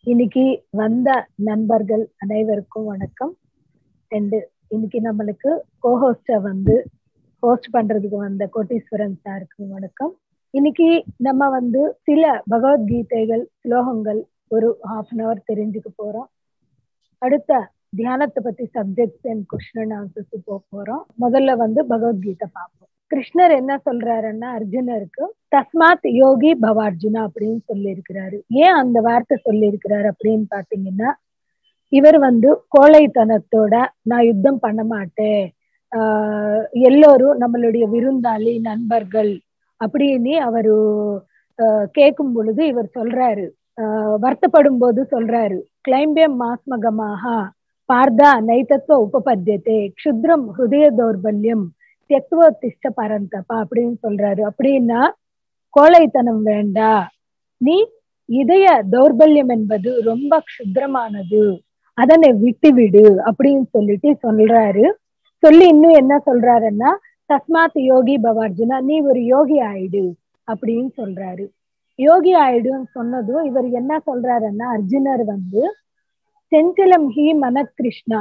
இன்னைக்கு வந்த நண்பர்கள் அனைவருக்கும் வணக்கம் அண்ட் இன்னைக்கு நம்மளுக்கு கோஹோஸ்ட வந்து ஹோஸ்ட் பண்றதுக்கு வந்த கோட்டீஸ்வரன் சாருக்கு வணக்கம் இன்னைக்கு நம்ம வந்து சில பகவத்கீதைகள் ஸ்லோகங்கள் ஒரு ஹாஃப் அன் அவர் தெரிஞ்சுக்க போறோம் அடுத்த தியானத்தை பத்தி சப்ஜெக்ட்ஸ் அண்ட் கொஸ்டின் ஆன்சர்ஸ் போக போறோம் முதல்ல வந்து பகவத்கீதை பார்ப்போம் கிருஷ்ணர் என்ன சொல்றாருன்னா அர்ஜுனருக்கு தஸ்மாத் யோகி பவார்ஜுனா அப்படின்னு சொல்லி இருக்கிறாரு ஏன் அந்த வார்த்தை சொல்லி இருக்கிறாரு அப்படின்னு பாத்தீங்கன்னா இவர் வந்து கோழைத்தனத்தோட நான் யுத்தம் பண்ண மாட்டேன் ஆஹ் எல்லோரும் நம்மளுடைய விருந்தாளி நண்பர்கள் அப்படின்னு அவரு கேட்கும் பொழுது இவர் சொல்றாரு வருத்தப்படும் போது சொல்றாரு கிளைம்பியம் மாஸ்மகமாக பார்தா நைத்தத்துவ உபபத்தியத்தை க்ஷுத்ரம் ஹிருதய தௌர்பல்யம் தெத்துவ திஷ்ட பரந்தப்பா அப்படின்னு சொல்றாரு அப்படின்னா கோழைத்தனம் வேண்டா நீ இதய தௌர்பல்யம் என்பது ரொம்ப க்ஷுத்ரமானது அதனை விட்டு விடு அப்படின்னு சொல்லிட்டு சொல்றாரு சொல்லி இன்னும் என்ன சொல்றாருன்னா தஸ்மாத் யோகி பவார்ஜுனா நீ ஒரு யோகி ஆயிடு அப்படின்னு சொல்றாரு யோகி ஆயிடுன்னு சொன்னதும் இவர் என்ன சொல்றாருன்னா அர்ஜுனர் வந்து செஞ்சலம் ஹி மன கிருஷ்ணா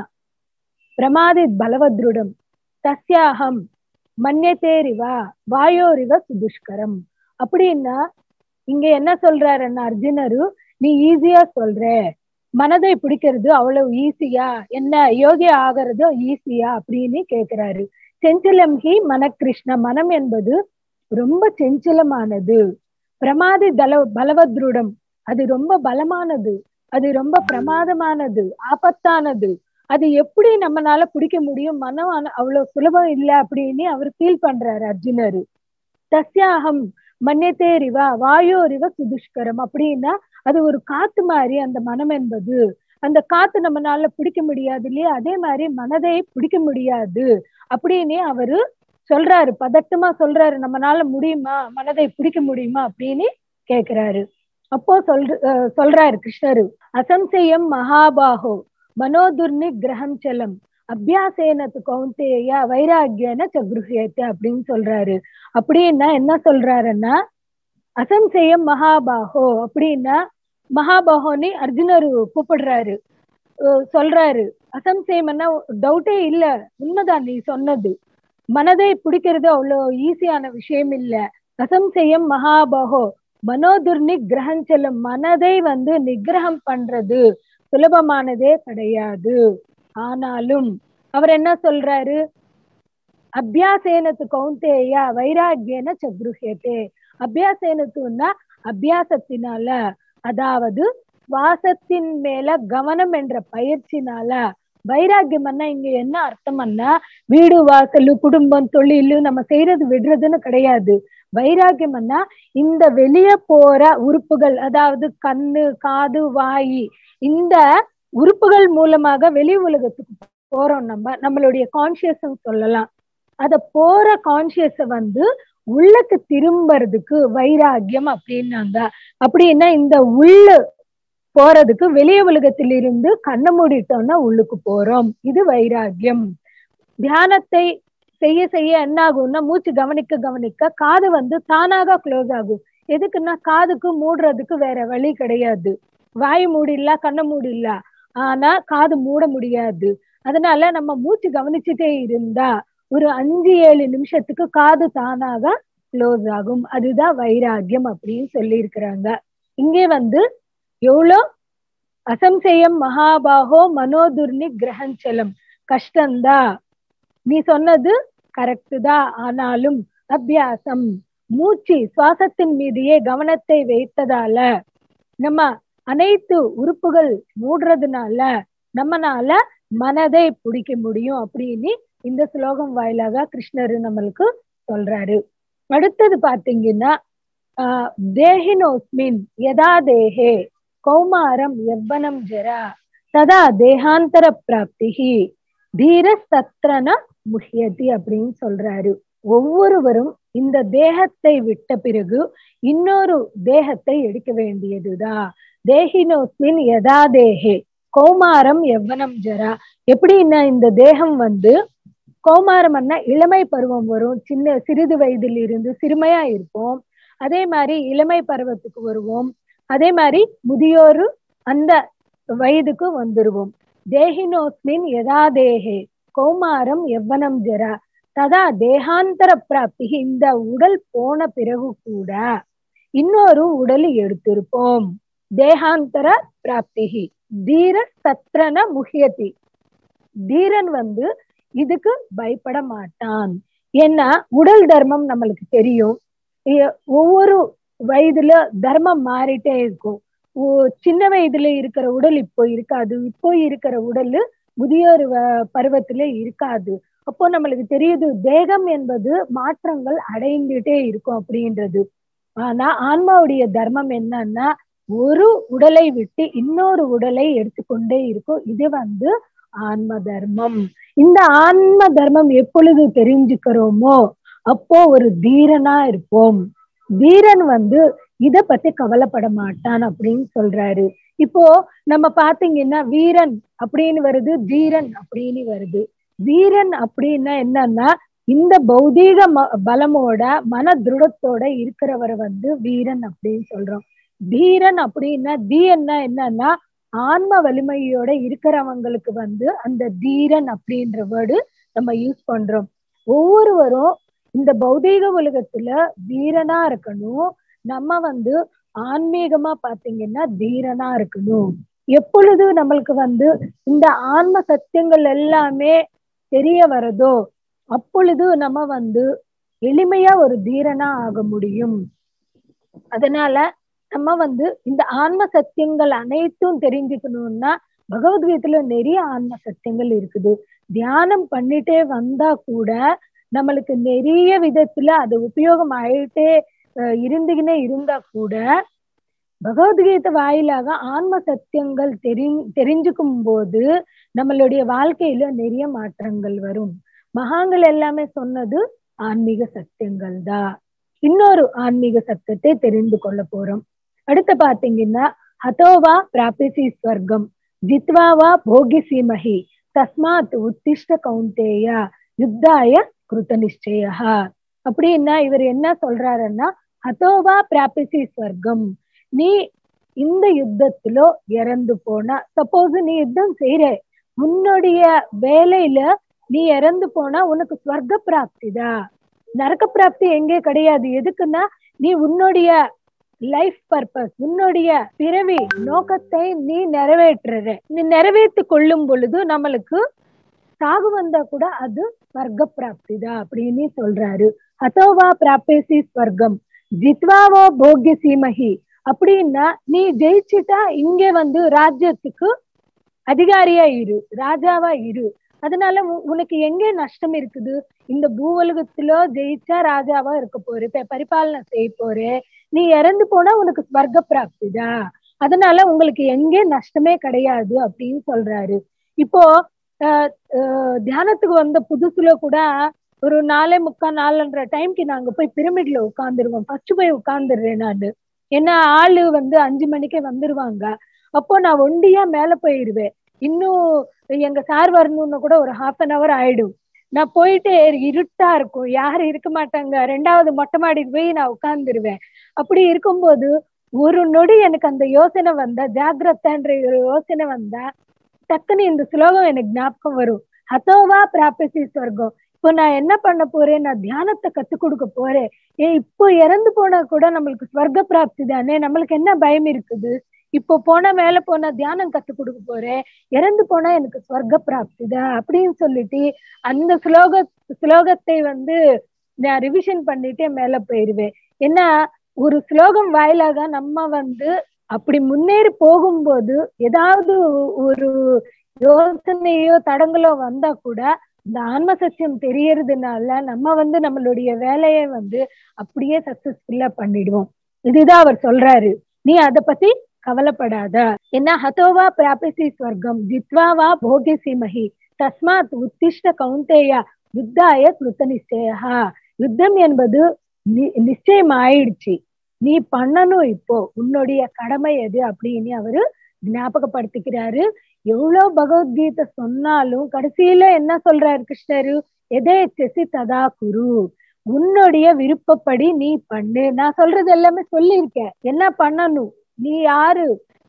பிரமாதி பலவத்ருடம் தஸ்யாகம் மன்யத்தேரிவா வாயோரிவ சுதுஷ்கரம் அப்படின்னா இங்க என்ன சொல்றாருன்னா அர்ஜுனரு நீ ஈஸியா சொல்ற மனதை பிடிக்கிறது அவ்வளவு ஈஸியா என்ன யோகி ஆகிறது ஈஸியா அப்படின்னு கேக்குறாரு செஞ்சலம் ஹி மனக்கிருஷ்ண மனம் என்பது ரொம்ப செஞ்சலமானது பிரமாதி தல பலவத்ருடம் அது ரொம்ப பலமானது அது ரொம்ப பிரமாதமானது ஆபத்தானது அது எப்படி நம்மளால பிடிக்க முடியும் மனம் அவ்வளவு சுலபம் இல்லை அப்படின்னு அவர் ஃபீல் பண்றாரு அர்ஜுனரு தஸ்யாகம் மன்யத்தே ரிவா வாயோ ரிவ சுதுஷ்கரம் அப்படின்னா அது ஒரு காத்து மாதிரி அந்த மனம் என்பது அந்த காத்து நம்மளால பிடிக்க முடியாது இல்லையா அதே மாதிரி மனதை பிடிக்க முடியாது அப்படின்னு அவரு சொல்றாரு பதட்டமா சொல்றாரு நம்மளால முடியுமா மனதை பிடிக்க முடியுமா அப்படின்னு கேக்குறாரு அப்போ சொல்ற சொல்றாரு கிருஷ்ணரு அசம்சயம் மகாபாகோ மனோதுர்னி கிரகம் செலம் அபியாசேனத்து கௌந்தேய வைராகியன சக்ருஹேத்த அப்படின்னு சொல்றாரு அப்படின்னா என்ன சொல்றாருன்னா அசம்சயம் மகாபாகோ அப்படின்னா மகாபாகோன்னு அர்ஜுனர் கூப்பிடுறாரு சொல்றாரு அசம்சயம்னா டவுட்டே இல்ல உண்மைதான் நீ சொன்னது மனதை பிடிக்கிறது அவ்வளோ ஈஸியான விஷயம் இல்ல அசம்சயம் மகாபாகோ மனோதுர்னி கிரகஞ்சலம் மனதை வந்து நிகிரகம் பண்றது சுலபமானதே கிடையாது ஆனாலும் அவர் என்ன சொல்றாரு அபியாசேனத்து கௌந்தேயா வைராகியன சக்ருஹேத்தே அபியாசேனத்துன்னா அபியாசத்தினால அதாவது சுவாசத்தின் மேல கவனம் என்ற பயிற்சினால வைராகியம்னா இங்க என்ன அர்த்தம்னா வீடு வாசல் குடும்பம் தொழில் நம்ம செய்யறது விடுறதுன்னு கிடையாது வைராகியம்னா இந்த வெளிய போற உறுப்புகள் அதாவது கண்ணு காது வாய் இந்த உறுப்புகள் மூலமாக வெளி உலகத்துக்கு போறோம் நம்ம நம்மளுடைய கான்சியஸ் சொல்லலாம் அத போற கான்சியஸ வந்து உள்ளக்கு திரும்புறதுக்கு வைராகியம் அப்படின்னாங்க அப்படின்னா இந்த உள்ளு போறதுக்கு வெளிய உலகத்திலிருந்து கண்ணை மூடிட்டோம்னா உள்ளுக்கு போறோம் இது வைராகியம் தியானத்தை செய்ய செய்ய என்ன ஆகும்னா மூச்சு கவனிக்க கவனிக்க காது வந்து தானாக க்ளோஸ் ஆகும் எதுக்குன்னா காதுக்கு மூடுறதுக்கு வேற வழி கிடையாது வாய் மூடில்ல கண்ணை மூடில்ல ஆனா காது மூட முடியாது அதனால நம்ம மூச்சு கவனிச்சுட்டே இருந்தா ஒரு அஞ்சு ஏழு நிமிஷத்துக்கு காது தானாக க்ளோஸ் ஆகும் அதுதான் வைராகியம் அப்படின்னு சொல்லி இருக்கிறாங்க இங்கே வந்து எவ்வளோ அசம்சயம் மகாபாகோ மனோதுர்னி கிரகஞ்சலம் கஷ்டந்தா நீ சொன்னது கரெக்டு தான் ஆனாலும் அபியாசம் மூச்சு சுவாசத்தின் மீதையே கவனத்தை வைத்ததால நம்ம அனைத்து உறுப்புகள் மூடுறதுனால நம்மனால மனதை பிடிக்க முடியும் அப்படின்னு இந்த ஸ்லோகம் வாயிலாக கிருஷ்ணர் நம்மளுக்கு சொல்றாரு அடுத்தது பாத்தீங்கன்னா ஆஹ் தேகினோஸ்மின் யதா தேகே கௌமாரம் எவ்வனம் ஜரா ததா தேகாந்தர பிராப்திகி தீர சத்ரன முஹியதி அப்படின்னு சொல்றாரு ஒவ்வொருவரும் இந்த தேகத்தை விட்ட பிறகு இன்னொரு தேகத்தை எடுக்க வேண்டியதுதான் தேகினோஸ்மின் யதா தேகே கௌமாரம் எவ்வனம் ஜரா எப்படின்னா இந்த தேகம் வந்து கௌமாரம்னா இளமை பருவம் வரும் சின்ன சிறிது வயதில் இருந்து சிறுமையா இருப்போம் அதே மாதிரி இளமை பருவத்துக்கு வருவோம் அதே மாதிரி முதியோரு அந்த வயதுக்கு வந்துருவோம் தேகினோஸ்மின் யதா தேகே கௌமாரம் எவ்வனம் ஜரா ததா தேகாந்தர பிராப்தி இந்த உடல் போன பிறகு கூட இன்னொரு உடல் எடுத்திருப்போம் தேகாந்தர பிராப்தி தீர சத்ரன முகியதி தீரன் வந்து இதுக்கு பயப்பட மாட்டான் ஏன்னா உடல் தர்மம் நம்மளுக்கு தெரியும் ஒவ்வொரு வயதுல தர்மம் மாறிட்டே இருக்கும் சின்ன வயதுல இருக்கிற உடல் இப்போ இருக்காது இப்போ இருக்கிற உடல் முதியோர் பருவத்துல இருக்காது அப்போ நம்மளுக்கு தெரியுது தேகம் என்பது மாற்றங்கள் அடைந்துட்டே இருக்கும் அப்படின்றது ஆனா ஆன்மாவுடைய தர்மம் என்னன்னா ஒரு உடலை விட்டு இன்னொரு உடலை எடுத்துக்கொண்டே இருக்கும் இது வந்து ஆன்ம தர்மம் இந்த ஆன்ம தர்மம் எப்பொழுது தெரிஞ்சுக்கிறோமோ அப்போ ஒரு தீரனா இருப்போம் தீரன் வந்து இத பத்தி கவலைப்பட மாட்டான் அப்படின்னு சொல்றாரு இப்போ நம்ம பாத்தீங்கன்னா வீரன் அப்படின்னு வருது தீரன் அப்படின்னு வருது வீரன் அப்படின்னா என்னன்னா இந்த பௌதீக பலமோட மன திருடத்தோட இருக்கிறவரை வந்து வீரன் அப்படின்னு சொல்றோம் தீரன் அப்படின்னா தீ என்ன என்னன்னா ஆன்ம வலிமையோட இருக்கிறவங்களுக்கு வந்து அந்த தீரன் அப்படின்ற வேர்டு நம்ம யூஸ் பண்றோம் ஒவ்வொருவரும் இந்த பௌதீக உலகத்துல வீரனா இருக்கணும் நம்ம வந்து ஆன்மீகமா பாத்தீங்கன்னா தீரனா இருக்கணும் எப்பொழுது நம்மளுக்கு வந்து இந்த ஆன்ம சத்தியங்கள் எல்லாமே தெரிய வரதோ அப்பொழுது நம்ம வந்து எளிமையா ஒரு தீரனா ஆக முடியும் அதனால நம்ம வந்து இந்த ஆன்ம சத்தியங்கள் அனைத்தும் தெரிஞ்சுக்கணும்னா பகவத்கீதையில நிறைய ஆன்ம சத்தியங்கள் இருக்குது தியானம் பண்ணிட்டே வந்தா கூட நம்மளுக்கு நிறைய விதத்துல அது உபயோகம் ஆயிட்டே இருந்துகினே இருந்தா கூட பகவத்கீதை வாயிலாக ஆன்ம சத்தியங்கள் தெரி தெரிஞ்சுக்கும் போது நம்மளுடைய வாழ்க்கையில நிறைய மாற்றங்கள் வரும் மகாங்கள் எல்லாமே சொன்னது ஆன்மீக சத்தியங்கள் தான் இன்னொரு ஆன்மீக சத்தியத்தை தெரிந்து கொள்ள போறோம் அடுத்து பாத்தீங்கன்னா ஹதோவா பிராபிசி ஸ்வர்க்கம் ஜித்வாவா போகி சீமஹி தஸ்மாத் உத்திஷ்ட கவுண்டேயா யுத்தாய கிருத்த நிச்சயா அப்படின்னா இவர் என்ன சொல்றாருன்னா ஹதோவா பிராபிசி ஸ்வர்க்கம் நீ இந்த யுத்தத்துல இறந்து போனா சப்போஸ் நீ யுத்தம் செய்யற உன்னுடைய வேலையில நீ இறந்து போனா உனக்கு ஸ்வர்க்க பிராப்தி தான் நரக பிராப்தி எங்கே கிடையாது எதுக்குன்னா நீ உன்னுடைய லைஃப் பர்பஸ் உன்னுடைய பிறவி நோக்கத்தை நீ நிறைவேற்றுற நீ நிறைவேற்றி கொள்ளும் பொழுது நம்மளுக்கு சாகு வந்தா கூட அது ஸ்வர்க்க பிராப்தி தான் அப்படின்னு சொல்றாரு ஹதோவா பிராபேசி ஸ்வர்க்கம் ஜித்வாவோ போக்ய சீமஹி அப்படின்னா நீ ஜெயிச்சுட்டா இங்க வந்து ராஜ்யத்துக்கு அதிகாரியா இரு ராஜாவா இரு அதனால உனக்கு எங்க நஷ்டம் இருக்குது இந்த பூவலகத்துல ஜெயிச்சா ராஜாவா இருக்க போற பரிபாலனை செய்ய போற நீ இறந்து போனா உனக்கு ஸ்வர்க்க பிராப்தி தான் அதனால உங்களுக்கு எங்கே நஷ்டமே கிடையாது அப்படின்னு சொல்றாரு இப்போ தியானத்துக்கு வந்த புதுசுல கூட ஒரு நாலே முக்கால் நாலுன்ற டைம்க்கு நாங்க போய் பிரமிட்ல உட்காந்துருவோம் ஃபர்ஸ்ட் போய் உட்காந்துடுறேன் நான் ஏன்னா ஆளு வந்து அஞ்சு மணிக்கே வந்துருவாங்க அப்போ நான் ஒண்டியா மேல போயிருவேன் இன்னும் எங்க சார் வரணும்னு கூட ஒரு ஹாஃப் அன் அவர் ஆயிடும் நான் போயிட்டு இருட்டா இருக்கும் யாரும் இருக்க மாட்டாங்க ரெண்டாவது மொட்டை மாடிக்கு போய் நான் உட்கார்ந்துருவேன் அப்படி இருக்கும்போது ஒரு நொடி எனக்கு அந்த யோசனை வந்தா ஜாகிரத்தன்ற ஒரு யோசனை வந்தா டக்குன்னு இந்த ஸ்லோகம் எனக்கு ஞாபகம் வரும் ஹதோவா பிராபசி ஸ்வர்க்கம் இப்போ நான் என்ன பண்ண போறேன் நான் தியானத்தை கத்து கொடுக்க போறேன் ஏன் இப்போ இறந்து போனா கூட நம்மளுக்கு ஸ்வர்க்க பிராப்தி தானே நம்மளுக்கு என்ன பயம் இருக்குது இப்போ போனா மேல போனா தியானம் கத்து கொடுக்க போறேன் இறந்து போனா எனக்கு ஸ்வர்க்க பிராப்தி தான் அப்படின்னு சொல்லிட்டு அந்த ஸ்லோக ஸ்லோகத்தை வந்து நான் ரிவிஷன் பண்ணிட்டு மேல போயிருவேன் ஏன்னா ஒரு ஸ்லோகம் வாயிலாக நம்ம வந்து அப்படி முன்னேறி போகும்போது ஏதாவது ஒரு யோசனையோ தடங்களோ வந்தா கூட இந்த ஆன்ம சத்தியம் தெரியறதுனால நம்ம வந்து நம்மளுடைய வேலையை வந்து அப்படியே சக்சஸ்ஃபுல்லா பண்ணிடுவோம் இதுதான் அவர் சொல்றாரு நீ அத பத்தி கவலைப்படாத என்ன ஹதோவா பிராபிசி ஸ்வர்க்கம் ஜித்வாவா போகி சீமஹி தஸ்மாத் உத்திஷ்ட கவுண்டேயா யுத்தாய கிருத்த நிச்சயா யுத்தம் என்பது நிச்சயம் ஆயிடுச்சு நீ பண்ணணும் இப்போ உன்னுடைய கடமை எது அப்படின்னு அவரு ஞாபகப்படுத்திக்கிறாரு எவ்வளவு பகவத்கீதை சொன்னாலும் கடைசியில என்ன சொல்றாரு கிருஷ்ணரு எதே செசி ததா குரு உன்னுடைய விருப்பப்படி நீ பண்ணு நான் சொல்றது எல்லாமே சொல்லியிருக்கேன் என்ன பண்ணணும் நீ யாரு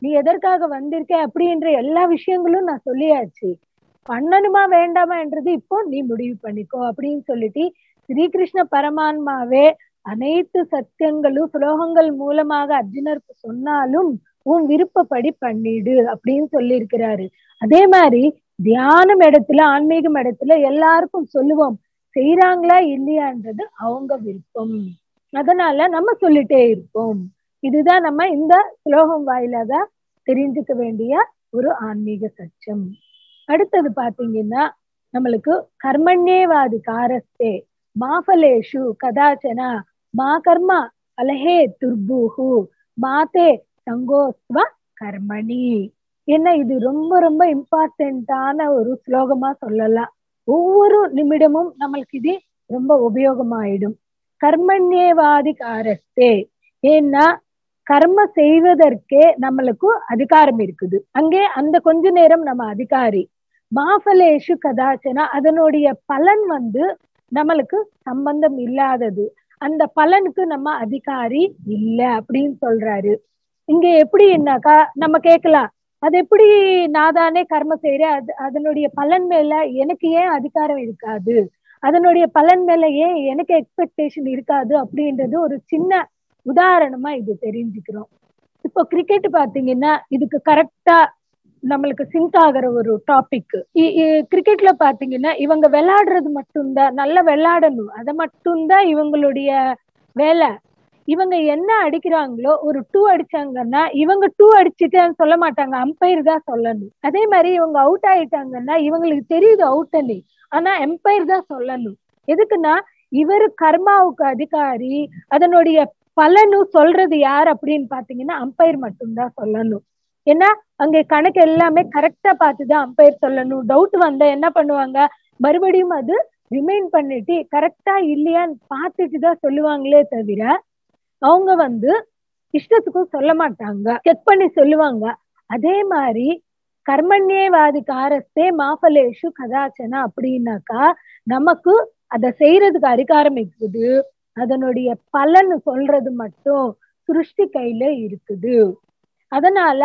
நீ எதற்காக வந்திருக்க அப்படின்ற எல்லா விஷயங்களும் நான் சொல்லியாச்சு பண்ணணுமா வேண்டாமான்றது இப்போ நீ முடிவு பண்ணிக்கோ அப்படின்னு சொல்லிட்டு ஸ்ரீகிருஷ்ண பரமான்மாவே அனைத்து சத்தியங்களும் ஸ்லோகங்கள் மூலமாக அர்ஜுனருக்கு சொன்னாலும் உன் விருப்பப்படி பண்ணிடு அப்படின்னு சொல்லியிருக்கிறாரு அதே மாதிரி தியானம் இடத்துல ஆன்மீகம் இடத்துல எல்லாருக்கும் சொல்லுவோம் செய்யறாங்களா இல்லையான்றது அவங்க விருப்பம் அதனால நம்ம சொல்லிட்டே இருப்போம் இதுதான் நம்ம இந்த ஸ்லோகம் வாயிலாக தெரிஞ்சுக்க வேண்டிய ஒரு ஆன்மீக சச்சம் அடுத்தது பாத்தீங்கன்னா நம்மளுக்கு கர்மண்யேவாதி காரஸ்தே மாஃபலேஷு கதாச்சனா மா கர்மா அலஹே துர்பூஹு மாதே சங்கோஸ்வ கர்மணி என்ன இது ரொம்ப ரொம்ப இம்பார்ட்டன்டான ஒரு ஸ்லோகமா சொல்லலாம் ஒவ்வொரு நிமிடமும் நம்மளுக்கு இது ரொம்ப உபயோகமாயிடும் கர்மண்யேவாதி காரஸ்தே ஏன்னா கர்ம செய்வதற்கே நம்மளுக்கு அதிகாரம் இருக்குது அங்கே அந்த கொஞ்ச நேரம் நம்ம அதிகாரி மாஃபலேஷு கதாச்சனா அதனுடைய பலன் வந்து நம்மளுக்கு சம்பந்தம் இல்லாதது அந்த பலனுக்கு நம்ம அதிகாரி இல்ல அப்படின்னு சொல்றாரு இங்க எப்படின்னாக்கா நம்ம கேட்கலாம் அது எப்படி நான் தானே கர்ம செய்யறேன் அது அதனுடைய பலன் மேல எனக்கு ஏன் அதிகாரம் இருக்காது அதனுடைய பலன் மேல ஏன் எனக்கு எக்ஸ்பெக்டேஷன் இருக்காது அப்படின்றது ஒரு சின்ன உதாரணமா இது தெரிஞ்சுக்கிறோம் இப்போ கிரிக்கெட் பாத்தீங்கன்னா இதுக்கு கரெக்டா நம்மளுக்கு சிங்க் ஆகிற ஒரு டாபிக் கிரிக்கெட்ல பாத்தீங்கன்னா இவங்க விளையாடுறது மட்டும்தான் நல்லா விளையாடணும் அதை மட்டும்தான் இவங்களுடைய வேலை இவங்க என்ன அடிக்கிறாங்களோ ஒரு டூ அடிச்சாங்கன்னா இவங்க டூ அடிச்சுட்டேன்னு சொல்ல மாட்டாங்க அம்பையர் தான் சொல்லணும் அதே மாதிரி இவங்க அவுட் ஆயிட்டாங்கன்னா இவங்களுக்கு தெரியுது அவுட் அணி ஆனா எம்பையர் தான் சொல்லணும் எதுக்குன்னா இவரு கர்மாவுக்கு அதிகாரி அதனுடைய பலனும் சொல்றது யார் அப்படின்னு பாத்தீங்கன்னா அம்பையர் மட்டும்தான் சொல்லணும் ஏன்னா அங்க கணக்கு எல்லாமே கரெக்டா பார்த்துதான் அம்பையர் சொல்லணும் டவுட் வந்தா என்ன பண்ணுவாங்க மறுபடியும் அது ரிமைண்ட் பண்ணிட்டு கரெக்டா இல்லையான்னு பார்த்துட்டு தான் சொல்லுவாங்களே தவிர அவங்க வந்து இஷ்டத்துக்கும் சொல்ல மாட்டாங்க செக் பண்ணி சொல்லுவாங்க அதே மாதிரி கர்மண்யேவாதி காரஸ்தே மாஃபலேஷு கதாச்சனா அப்படின்னாக்கா நமக்கு அதை செய்யறதுக்கு அதிகாரம் இருக்குது அதனுடைய பலன் சொல்றது மட்டும் சிருஷ்டி கையில இருக்குது அதனால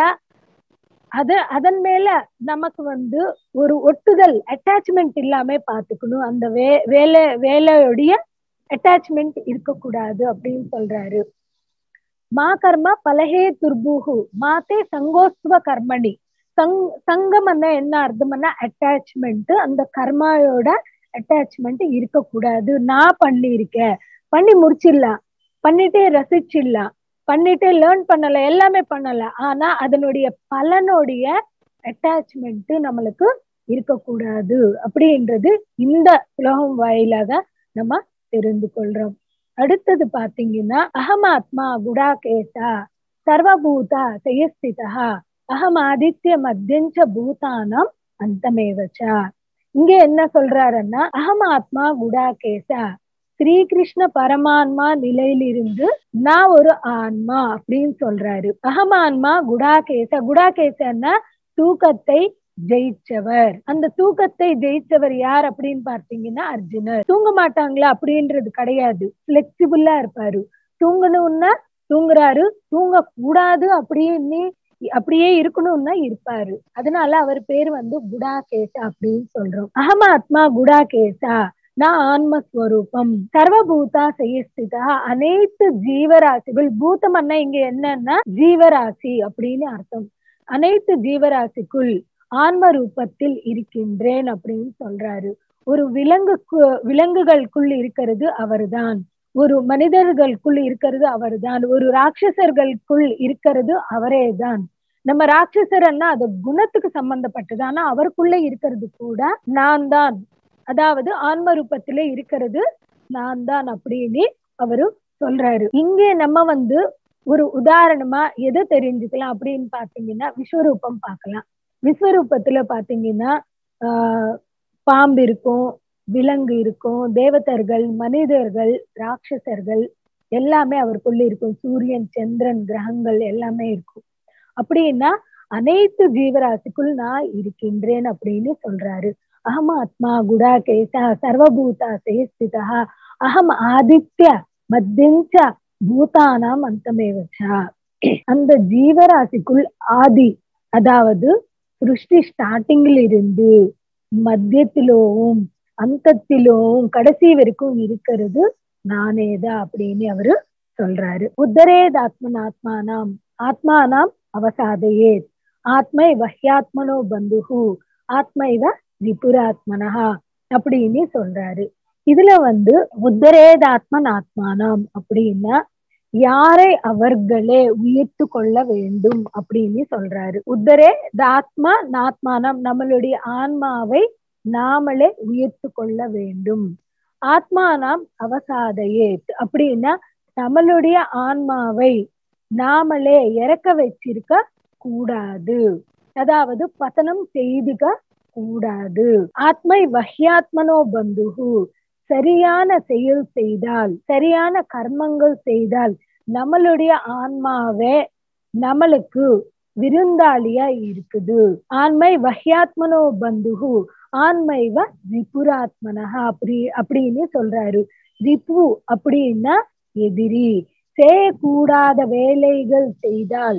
அது அதன் மேல நமக்கு வந்து ஒரு ஒட்டுதல் அட்டாச்மெண்ட் இல்லாம பாத்துக்கணும் அந்த வே வேலை வேலையுடைய அட்டாச்மெண்ட் இருக்கக்கூடாது அப்படின்னு சொல்றாரு மா கர்மா பலஹே துர்பூஹு மாத்தே சங்கோஸ்துவ கர்மணி சங் சங்கம் என்ன அர்த்தம்னா அட்டாச்மெண்ட் அந்த கர்மாயோட அட்டாச்மெண்ட் இருக்கக்கூடாது நான் பண்ணியிருக்கேன் பண்ணி முடிச்சிடலாம் பண்ணிட்டே ரசிச்சிடலாம் பண்ணிட்டு லேர்ன் பண்ணல எல்லாமே பண்ணல ஆனா அதனுடைய பலனுடைய அட்டாச்மெண்ட் நம்மளுக்கு இருக்கக்கூடாது அப்படின்றது இந்த உலகம் வாயிலாக நம்ம தெரிந்து கொள்றோம் அடுத்தது பாத்தீங்கன்னா அகமாத்மா குடாகேசா சர்வபூதா செயஸ்திதா அகம் ஆதித்ய மத்தியஞ்ச பூதானம் அந்தமேவச்சா இங்க என்ன சொல்றாருன்னா அகமாத்மா குடாகேசா ஸ்ரீகிருஷ்ண பரமான்மா நிலையிலிருந்து நான் ஒரு ஆன்மா அப்படின்னு சொல்றாரு அகமான்மா குடாகேச குடாகேசன்னா தூக்கத்தை ஜெயிச்சவர் அந்த தூக்கத்தை ஜெயிச்சவர் யார் அப்படின்னு பார்த்தீங்கன்னா அர்ஜுனர் தூங்க மாட்டாங்களா அப்படின்றது கிடையாது பிளெக்சிபிளா இருப்பாரு தூங்கணும்னா தூங்குறாரு தூங்க கூடாது அப்படின்னு அப்படியே இருக்கணும்னா இருப்பாரு அதனால அவர் பேர் வந்து குடாகேசா அப்படின்னு சொல்றோம் அகமாத்மா குடாகேசா நான் ஆன்மஸ்வரூபம் சர்வபூதா செய்யஸ்திதா அனைத்து ஜீவராசிகள் பூதம் அண்ணா இங்க என்னன்னா ஜீவராசி அப்படின்னு அர்த்தம் அனைத்து ஜீவராசிக்குள் ஆன்ம ரூபத்தில் இருக்கின்றேன் அப்படின்னு சொல்றாரு ஒரு விலங்கு விலங்குகளுக்குள் இருக்கிறது அவர்தான் ஒரு மனிதர்களுக்குள் இருக்கிறது அவர்தான் ஒரு ராட்சசர்களுக்குள் இருக்கிறது அவரே தான் நம்ம ராட்சசர்னா அது குணத்துக்கு சம்பந்தப்பட்டது ஆனா அவருக்குள்ள இருக்கிறது கூட நான் தான் அதாவது ஆன்ம ரூபத்திலே இருக்கிறது நான் தான் அப்படின்னு அவரு சொல்றாரு இங்கே நம்ம வந்து ஒரு உதாரணமா எதை தெரிஞ்சுக்கலாம் அப்படின்னு பாத்தீங்கன்னா விஸ்வரூபம் பார்க்கலாம் விஸ்வரூபத்துல பாத்தீங்கன்னா ஆஹ் பாம்பு இருக்கும் விலங்கு இருக்கும் தேவதர்கள் மனிதர்கள் ராட்சசர்கள் எல்லாமே அவருக்குள்ள இருக்கும் சூரியன் சந்திரன் கிரகங்கள் எல்லாமே இருக்கும் அப்படின்னா அனைத்து ஜீவராசிக்குள் நான் இருக்கின்றேன் அப்படின்னு சொல்றாரு அகம் ஆத்மா குடா கேசா சர்வபூதா சேஸ்திதா அகம் ஆதித்ய மத்தியஞ்ச பூதானாம் அந்தமேவச்சா அந்த ஜீவராசிக்குள் ஆதி அதாவது சிருஷ்டி ஸ்டார்டிங்ல இருந்து மத்தியத்திலும் அந்தத்திலும் கடைசி வரைக்கும் இருக்கிறது நானேதான் அப்படின்னு அவரு சொல்றாரு உத்தரேத் ஆத்மன் ஆத்மானாம் ஆத்மானாம் அவசாதையே ஆத்மை வஹ்யாத்மனோ பந்துகு ஆத்மைவ ரிபுராத்மனஹா அப்படின்னு சொல்றாரு இதுல வந்து உத்தரேதாத்மன் ஆத்மானாம் அப்படின்னா யாரை அவர்களே உயர்த்து கொள்ள வேண்டும் அப்படின்னு சொல்றாரு உத்தரே தாத்மா நாத்மானம் நம்மளுடைய ஆன்மாவை நாமளே உயர்த்து கொள்ள வேண்டும் ஆத்மானாம் அவசாதையே அப்படின்னா நம்மளுடைய ஆன்மாவை நாமளே இறக்க வச்சிருக்க கூடாது அதாவது பதனம் செய்துக்க கூடாது ஆத்மை வஹ்யாத்மனோ பந்துகு சரியான செயல் செய்தால் சரியான கர்மங்கள் செய்தால் நம்மளுடைய ஆன்மாவே நம்மளுக்கு விருந்தாளியா இருக்குது ஆண்மை வஹ்யாத்மனோ பந்துகு ஆண்மைவ ரிபுராத்மனஹா அப்படி அப்படின்னு சொல்றாரு ரிபு அப்படின்னா எதிரி செய்யக்கூடாத வேலைகள் செய்தால்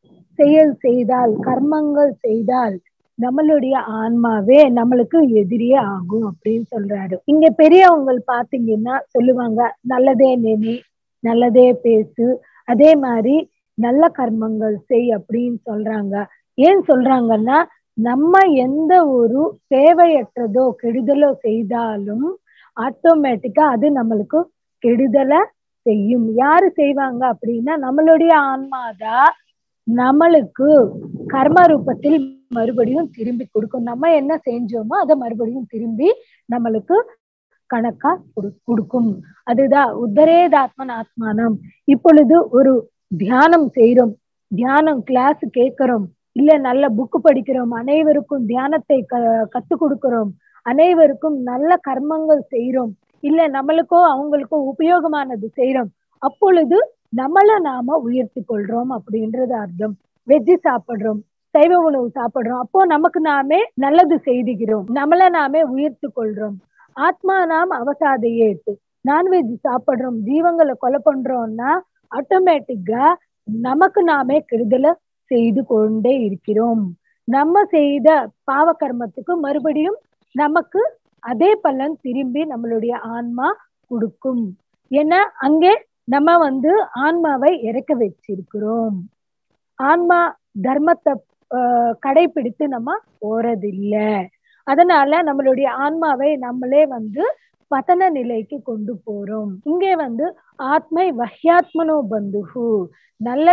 செயல் செய்தால் கர்மங்கள் செய்தால் நம்மளுடைய ஆன்மாவே நம்மளுக்கு எதிரியே ஆகும் அப்படின்னு சொல்றாரு இங்க பெரியவங்க பாத்தீங்கன்னா சொல்லுவாங்க நல்லதே நினை நல்லதே பேசு அதே மாதிரி நல்ல கர்மங்கள் செய் அப்படின்னு சொல்றாங்க ஏன் சொல்றாங்கன்னா நம்ம எந்த ஒரு தேவையற்றதோ கெடுதலோ செய்தாலும் ஆட்டோமேட்டிக்கா அது நம்மளுக்கு கெடுதலை செய்யும் யாரு செய்வாங்க அப்படின்னா நம்மளுடைய ஆன்மாதான் நம்மளுக்கு கர்ம ரூபத்தில் மறுபடியும் திரும்பி கொடுக்கும் நம்ம என்ன செஞ்சோமோ அதை மறுபடியும் திரும்பி நம்மளுக்கு கணக்கா கொடுக்கும் அதுதான் உத்தரேதாத்மன் ஆத்மானம் இப்பொழுது ஒரு தியானம் செய்யறோம் தியானம் கிளாஸ் கேட்கிறோம் இல்ல நல்ல புக்கு படிக்கிறோம் அனைவருக்கும் தியானத்தை க கத்து கொடுக்கிறோம் அனைவருக்கும் நல்ல கர்மங்கள் செய்யறோம் இல்ல நம்மளுக்கோ அவங்களுக்கோ உபயோகமானது செய்யறோம் அப்பொழுது நம்மள நாம உயர்த்தி கொள்றோம் அப்படின்றது அர்த்தம் வெஜ்ஜு சாப்பிடுறோம் சைவ உணவு சாப்பிடுறோம் அப்போ நமக்கு நாமே நல்லது செய்துகிறோம் நம்மள நாமே உயர்த்து கொள்றோம் ஆத்மா நாம் அவசாதையேத்து நான்வெஜ் சாப்பிடுறோம் ஜீவங்களை கொலை பண்றோம்னா ஆட்டோமேட்டிக்கா நமக்கு நாமே கெடுதலை செய்து கொண்டே இருக்கிறோம் நம்ம செய்த பாவ கர்மத்துக்கு மறுபடியும் நமக்கு அதே பலன் திரும்பி நம்மளுடைய ஆன்மா கொடுக்கும் ஏன்னா அங்கே நம்ம வந்து ஆன்மாவை இறக்க வச்சிருக்கிறோம் ஆன்மா தர்மத்தை கடைபிடித்து நம்ம போறதில்ல அதனால நம்மளுடைய ஆன்மாவை நம்மளே வந்து பதன நிலைக்கு கொண்டு போறோம் இங்கே வந்து ஆத்மை வஹ்யாத்மனோ பந்துகு நல்ல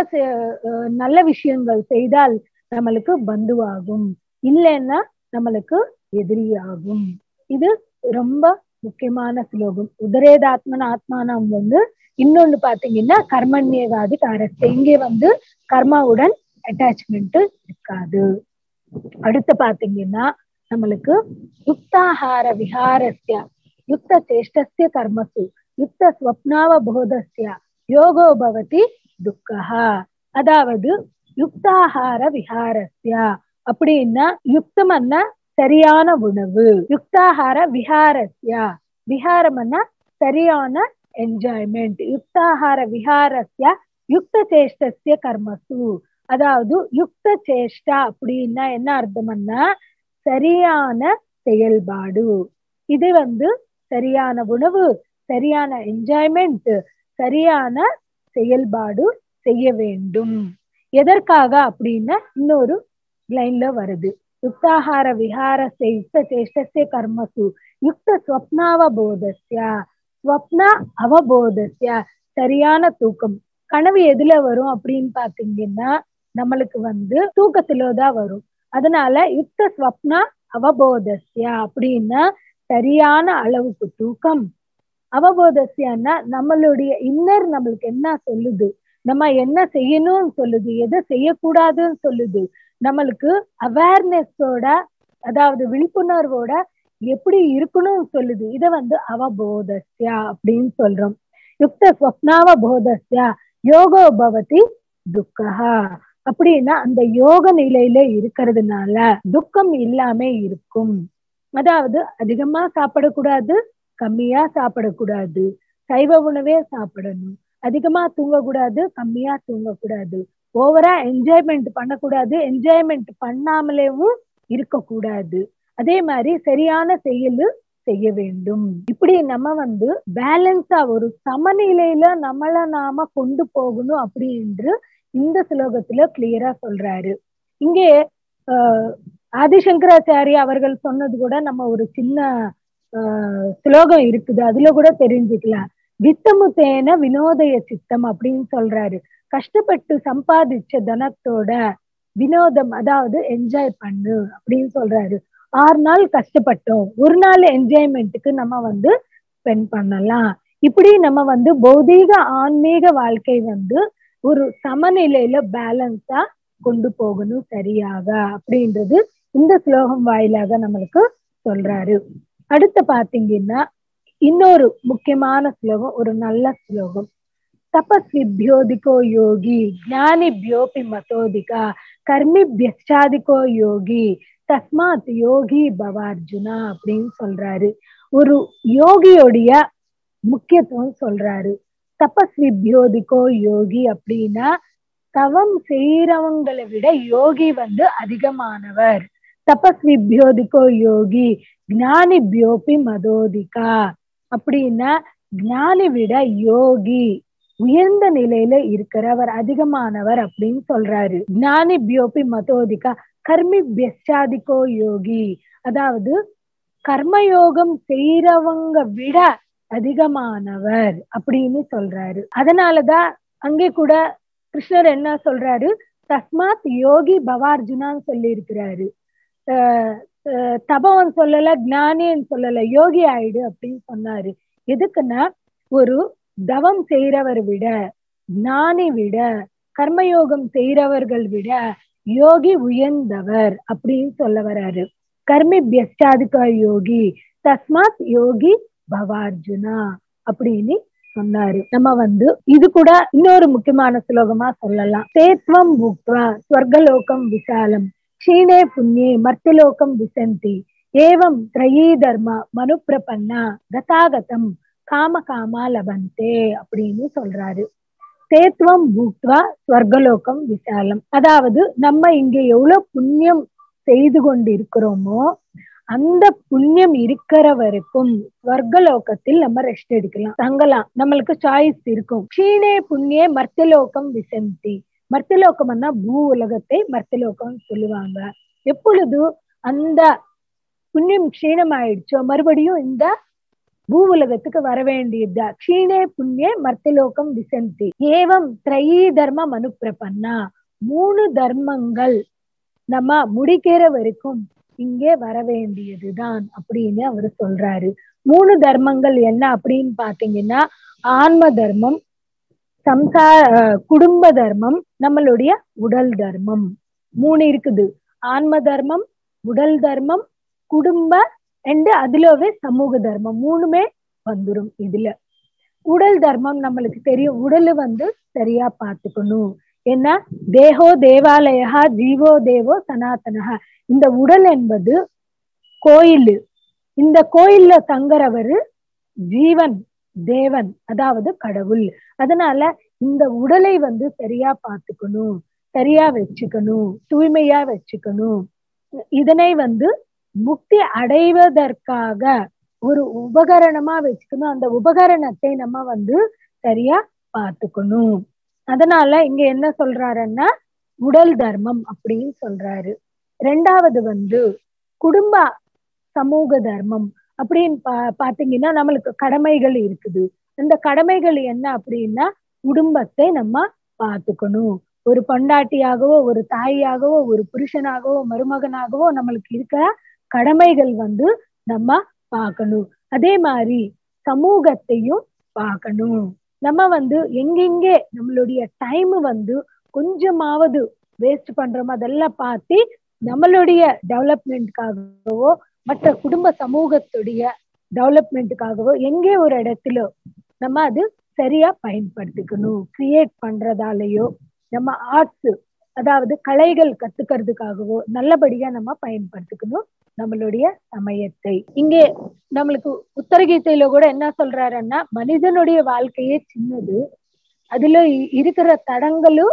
நல்ல விஷயங்கள் செய்தால் நம்மளுக்கு பந்துவாகும் இல்லைன்னா நம்மளுக்கு எதிரியாகும் இது ரொம்ப முக்கியமான ஸ்லோகம் உதரேதாத்மன ஆத்மானம் வந்து இன்னொன்னு பாத்தீங்கன்னா கர்மண்யவாதி காரஸ்த இங்கே வந்து கர்மாவுடன் அட்டாச்மெண்ட் இருக்காது அடுத்து பாத்தீங்கன்னா நம்மளுக்கு யுக்தாஹார விஹாரஸ்ய யுக்த சேஷ்டஸ்ய கர்மசு யுக்த ஸ்வப்னாவபோதஸ்ய யோகோ பவதி துக்கஹா அதாவது யுக்தாஹார விஹாரஸ்ய அப்படின்னா யுக்தம்னா சரியான உணவு யுக்தாஹார விஹாரஸ்ய விஹாரம்னா சரியான என்ஜாய்மெண்ட் யுக்தாஹார விஹாரஸ்ய யுக்த சேஷ்டஸ்ய கர்மசு அதாவது யுக்த சேஷ்டா அப்படின்னா என்ன அர்த்தம்னா சரியான செயல்பாடு இது வந்து சரியான உணவு சரியான என்ஜாய்மெண்ட் சரியான செயல்பாடு செய்ய வேண்டும் எதற்காக அப்படின்னா இன்னொரு லைன்ல வருது யுக்தாஹார விஹார யுக்த சேஷ்டஸ்ய கர்மசு யுக்த ஸ்வப்னாவபோதஸ்ய ஸ்வப்ன அவபோதஸ்ய சரியான தூக்கம் கனவு எதுல வரும் அப்படின்னு பாத்தீங்கன்னா நம்மளுக்கு வந்து தூக்கத்துலதான் வரும் அதனால யுக்த ஸ்வப்னா அவபோதஸ்ய அப்படின்னா சரியான அளவுக்கு தூக்கம் அவபோதஸ்யன்னா நம்மளுடைய இன்னர் நம்மளுக்கு என்ன சொல்லுது நம்ம என்ன செய்யணும்னு சொல்லுது எதை செய்யக்கூடாதுன்னு சொல்லுது நம்மளுக்கு அவேர்னஸோட அதாவது விழிப்புணர்வோட எப்படி இருக்கணும்னு சொல்லுது இத வந்து அவபோதஸ்யா அப்படின்னு சொல்றோம் யுக்த ஸ்வப்னாவ போதஸ்யா யோகோ பவதி துக்கஹா அப்படின்னா அந்த யோக நிலையில இருக்கிறதுனால துக்கம் இல்லாம இருக்கும் அதாவது அதிகமா சாப்பிடக்கூடாது கம்மியா சாப்பிடக்கூடாது சைவ உணவே சாப்பிடணும் அதிகமா தூங்கக்கூடாது கம்மியா தூங்கக்கூடாது ஓவரா என்ஜாய்மெண்ட் பண்ணக்கூடாது என்ஜாய்மெண்ட் பண்ணாமலேவும் இருக்கக்கூடாது அதே மாதிரி சரியான செயலு செய்ய வேண்டும் இப்படி நம்ம வந்து பேலன்ஸா ஒரு சமநிலையில நம்மள நாம கொண்டு போகணும் அப்படின்னு இந்த ஸ்லோகத்துல கிளியரா சொல்றாரு இங்கே ஆஹ் ஆதிசங்கராச்சாரி அவர்கள் சொன்னது கூட நம்ம ஒரு சின்ன ஆஹ் ஸ்லோகம் இருக்குது அதுல கூட தெரிஞ்சுக்கலாம் வித்தமுத்தேன வினோதய சித்தம் அப்படின்னு சொல்றாரு கஷ்டப்பட்டு சம்பாதிச்ச தனத்தோட வினோதம் அதாவது என்ஜாய் பண்ணு அப்படின்னு சொல்றாரு ஆறு நாள் கஷ்டப்பட்டோம் ஒரு நாள் என்ஜாய்மெண்ட்டுக்கு நம்ம வந்து ஸ்பெண்ட் பண்ணலாம் இப்படி நம்ம வந்து பௌதீக ஆன்மீக வாழ்க்கை வந்து ஒரு சமநிலையில பேலன்ஸா கொண்டு போகணும் சரியாக அப்படின்றது இந்த ஸ்லோகம் வாயிலாக நம்மளுக்கு சொல்றாரு அடுத்து பாத்தீங்கன்னா இன்னொரு முக்கியமான ஸ்லோகம் ஒரு நல்ல ஸ்லோகம் தபஸ்விபியோதிகோ யோகி ஞானிபியோபி மதோதிகா கர்மிபியச்சாதிகோ யோகி தஸ்மாத் யோகி பவார்ஜுனா அப்படின்னு சொல்றாரு ஒரு யோகியோடைய முக்கியத்துவம் சொல்றாரு தபஸ்விபியோதிகோ யோகி அப்படின்னா தவம் செய்யறவங்களை விட யோகி வந்து அதிகமானவர் தபஸ்விபியோதிகோ யோகி ஞானி பியோபி மதோதிகா அப்படின்னா ஞானி விட யோகி உயர்ந்த நிலையில இருக்கிறவர் அதிகமானவர் அப்படின்னு சொல்றாரு ஞானி பியோபி மதோதிகா கர்மி பெஸ்டாதிகோ யோகி அதாவது கர்மயோகம் செய்யறவங்க விட அதிகமானவர் அப்படின்னு சொல்றாரு அதனாலதான் அங்கே கூட கிருஷ்ணர் என்ன சொல்றாரு தஸ்மாத் யோகி பவார்ஜுனான்னு சொல்லி இருக்கிறாரு தபவன் சொல்லல ஞானின்னு சொல்லல யோகி ஆயிடு அப்படின்னு சொன்னாரு எதுக்குன்னா ஒரு தவம் செய்யறவர் விட ஞானி விட கர்மயோகம் செய்யறவர்கள் விட யோகி உயர்ந்தவர் அப்படின்னு சொல்ல வராரு கர்மி பியஸ்டாதிகா யோகி தஸ்மாத் யோகி பவார்ஜுனா அப்படின்னு சொன்னாரு நம்ம வந்து இது கூட இன்னொரு முக்கியமான ஸ்லோகமா சொல்லலாம் சேத்வம் புக்வா ஸ்வர்கலோகம் விசாலம் க்ஷீணே புண்ணியே மர்த்திலோகம் விசந்தி ஏவம் திரயீ தர்மா மனு பிரபன்னா கதாகதம் காம காமா லபந்தே அப்படின்னு சொல்றாரு சேத்வம் பூக்வா ஸ்வர்கலோகம் விசாலம் அதாவது நம்ம இங்க எவ்வளவு புண்ணியம் செய்து கொண்டு இருக்கிறோமோ அந்த புண்ணியம் இருக்கிற வரைக்கும் ஸ்வர்கலோகத்தில் நம்ம ரெஸ்ட் எடுக்கலாம் தங்கலாம் நம்மளுக்கு சாய்ஸ் இருக்கும் க்ஷீணே புண்ணிய மர்த்தலோகம் விசந்தி மர்த்தலோகம்னா பூ உலகத்தை மர்த்தலோகம் சொல்லுவாங்க எப்பொழுது அந்த புண்ணியம் க்ஷீணம் ஆயிடுச்சோ மறுபடியும் இந்த பூ உலகத்துக்கு வர வேண்டியதா க்ஷீணே புண்ணிய மர்த்தலோகம் விசந்தி ஏவம் திரையீ தர்ம மனுப்பிரபன்னா மூணு தர்மங்கள் நம்ம முடிக்கிற வரைக்கும் இங்கே வர வேண்டியதுதான் அப்படின்னு அவர் சொல்றாரு மூணு தர்மங்கள் என்ன அப்படின்னு பாத்தீங்கன்னா ஆன்ம தர்மம் சம்சார குடும்ப தர்மம் நம்மளுடைய உடல் தர்மம் மூணு இருக்குது ஆன்ம தர்மம் உடல் தர்மம் குடும்ப அண்ட் அதுலவே சமூக தர்மம் மூணுமே வந்துரும் இதுல உடல் தர்மம் நம்மளுக்கு தெரியும் உடலை வந்து சரியா பார்த்துக்கணும் ஏன்னா தேகோ தேவாலயா ஜீவோ தேவோ சனாதனஹா இந்த உடல் என்பது கோயில் இந்த கோயில்ல தங்குறவரு ஜீவன் தேவன் அதாவது கடவுள் அதனால இந்த உடலை வந்து சரியா பார்த்துக்கணும் சரியா வச்சுக்கணும் தூய்மையா வச்சுக்கணும் இதனை வந்து முக்தி அடைவதற்காக ஒரு உபகரணமா வச்சுக்கணும் அந்த உபகரணத்தை நம்ம வந்து சரியா பார்த்துக்கணும் அதனால இங்க என்ன சொல்றாருன்னா உடல் தர்மம் அப்படின்னு சொல்றாரு ரெண்டாவது வந்து குடும்ப சமூக தர்மம் அப்படின்னு பா பாத்தீங்கன்னா நம்மளுக்கு கடமைகள் இருக்குது அந்த கடமைகள் என்ன அப்படின்னா குடும்பத்தை நம்ம பார்த்துக்கணும் ஒரு பொண்டாட்டியாகவோ ஒரு தாயாகவோ ஒரு புருஷனாகவோ மருமகனாகவோ நம்மளுக்கு இருக்கிற கடமைகள் வந்து நம்ம பார்க்கணும் அதே மாதிரி சமூகத்தையும் பார்க்கணும் நம்ம வந்து எங்கெங்கே நம்மளுடைய டைம் வந்து கொஞ்சமாவது வேஸ்ட் பண்றோமோ அதெல்லாம் பார்த்து நம்மளுடைய டெவலப்மெண்ட்காகவோ மற்ற குடும்ப சமூகத்துடைய டெவலப்மெண்ட்டுக்காகவோ எங்கே ஒரு இடத்துல நம்ம அது சரியா பயன்படுத்திக்கணும் கிரியேட் பண்றதாலேயோ நம்ம ஆர்ட்ஸ் அதாவது கலைகள் கத்துக்கிறதுக்காகவோ நல்லபடியா நம்ம பயன்படுத்திக்கணும் நம்மளுடைய சமயத்தை இங்கே நம்மளுக்கு உத்தரகீதையில கூட என்ன சொல்றாருன்னா மனிதனுடைய வாழ்க்கையே சின்னது அதுல இருக்கிற தடங்களும்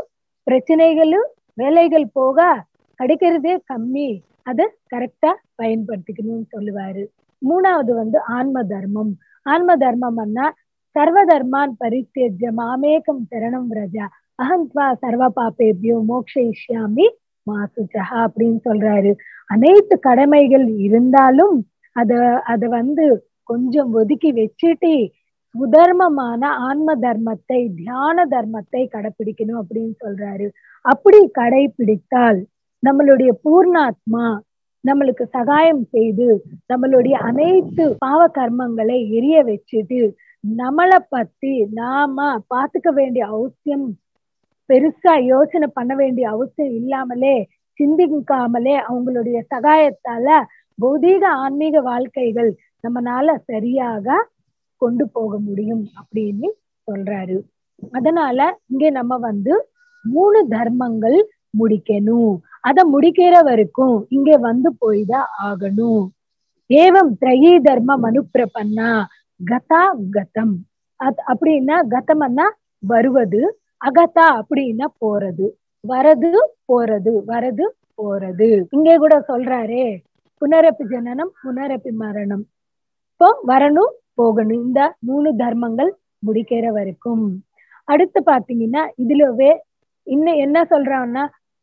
பிரச்சனைகளும் வேலைகள் போக கிடைக்கிறதே கம்மி அதை கரெக்டா பயன்படுத்திக்கணும்னு சொல்லுவாரு மூணாவது வந்து ஆன்ம தர்மம் ஆன்ம தர்மம்னா சர்வ தர்மான் பரித்தேஜ்ய மாமேகம் சரணம் ரஜா அகந்த்வா சர்வ பாப்பேபியோ மோக்ஷயிஷ்யாமி மாசுச்சஹா அப்படின்னு சொல்றாரு அனைத்து கடமைகள் இருந்தாலும் அத அத வந்து கொஞ்சம் ஒதுக்கி வச்சுட்டு சுதர்மமான ஆன்ம தர்மத்தை தியான தர்மத்தை கடைபிடிக்கணும் அப்படின்னு சொல்றாரு அப்படி கடைபிடித்தால் நம்மளுடைய பூர்ணாத்மா நம்மளுக்கு சகாயம் செய்து நம்மளுடைய அனைத்து பாவ கர்மங்களை எரிய வச்சுட்டு நம்மளை பத்தி நாம பாத்துக்க வேண்டிய அவசியம் பெருசா யோசனை பண்ண வேண்டிய அவசியம் இல்லாமலே சிந்திக்காமலே அவங்களுடைய சகாயத்தால பௌதீக ஆன்மீக வாழ்க்கைகள் நம்மனால சரியாக கொண்டு போக முடியும் அப்படின்னு சொல்றாரு அதனால இங்க நம்ம வந்து மூணு தர்மங்கள் முடிக்கணும் அத முடிக்கிற வரைக்கும் இங்க வந்து போய்தான் ஆகணும் ஏவம் திரையீ தர்ம மனுப்பிரபன்னா கதா கதம் அது அப்படின்னா கதம்னா வருவது அகதா அப்படின்னா போறது வரது போறது வரது போறது இங்கே கூட சொல்றாரே புனரப்பி ஜனனம் புனரப்பி மரணம் இப்போ வரணும் போகணும் இந்த மூணு தர்மங்கள் முடிக்கிற வரைக்கும் அடுத்து பாத்தீங்கன்னா இதுலவே இன்னும் என்ன சொல்றான்னா